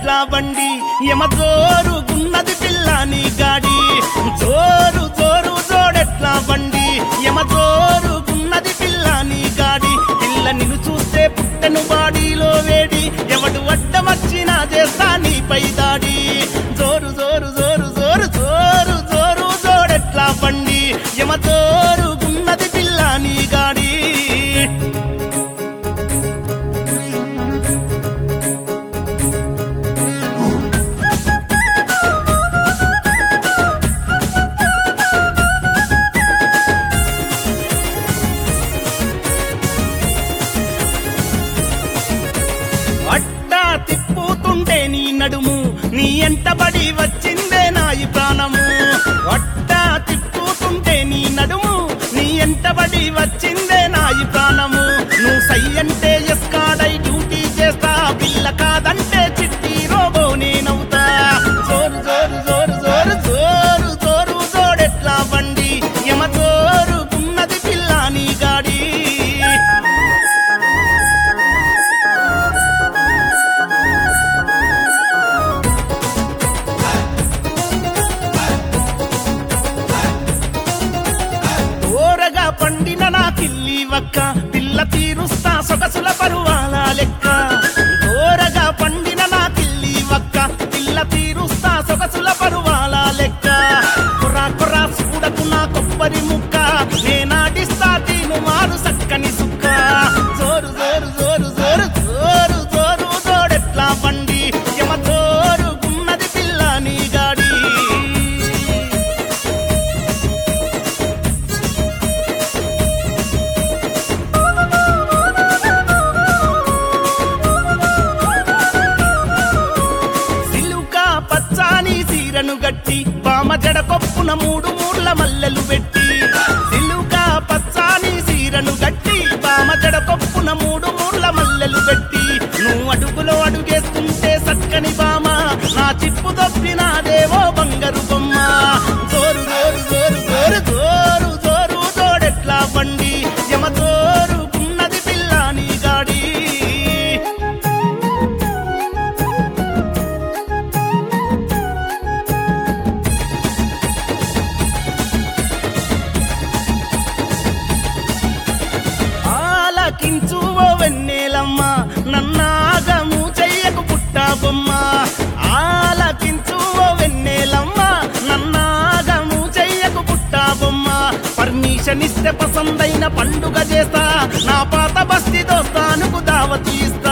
జోడెట్లా బండి యమ జోరు గున్నది పిల్లని గాడి జోరు జోరు జోడెట్లా బండి యమ జోరు గున్నది పిల్లని గాడి పిల్ల నిన్ను చూస్తే పుట్టెను బాడీలో వేడి ఎవడు అడ్డమచ్చినా చేస్తా నీపై దాడి జోరు జోరు జోరు జోరు జోరు జోరు జోడెట్లా బండి యమ జోరు గున్నది పిల్లని గాడి అట్టా తిప్పుతుంటే నీ నడుము నీ ఎంటబడి వచ్చిందే నాయి ప్రాణము అట్టా తిప్పుతుంటే నీ నడుము నీ ఎంటబడి వచ్చిందే నాయి ప్రాణము నువ్వు సై అంటే ఎస్కాడై డ్యూటీ చేస్తా పిల్ల కాదంటే చిట్టి రోబో నేనవుతా జోరు జోరు జోరు జోరు జోరు జోరు జోడెట్లా బండి యమ జోరు ఉన్నది పిల్ల నీ గాడి ఓరగా పండిన నా కిల్లి వక్క పిల్ల తీరుస్తా సొగసుల పరువాల లెక్క ఓరగా పండిన నా కిల్లి వక్క పిల్ల తీరుస్తా సొగసుల పరువాల లెక్క కుర్రా కుర్రా చూడకు నా కొబ్బరి ముక్క నేనాడిస్తా తీను మారు సక్కని సుక్క జోరు జోరు జోరు జోరు జోరు జోరు జోడెట్లా బండి యమ జోరు గున్నది పిల్ల నీ గాడి సిలుక పచ్చాని సీరను గట్టి బామ జడ కొప్పున మూడు మూర్ల మల్లెలు పెట్టి సిలుక పచ్చాని సీరను గట్టి బామ జడ కొప్పున మూడు మూర్ల మల్లెలు పెట్టి నువ్వు అడుగులో అడుగేస్తుంటే సక్కని బామ నా చిప్పు దొప్పినాదేవో బంగారు బొమ్మ జోరు జోరు జోరు జోరు జోరు జోరు జోడెట్లా బండి యమ జోరు ఉన్నది పిల్ల నీ గాడి ఆలకించు ఓ వెన్నెలమ్మ నన్నాగము చెయ్యకు పుట్ట బొమ్మ ఆలకించు ఓ వెన్నెలమ్మ నన్నాగము చెయ్యకు పుట్ట బొమ్మ పర్మిషన్ ఇస్తే పసందైన పండుగ చేస్తా నా పాత బస్తి దోస్తానుకు దావతీ ఇస్తా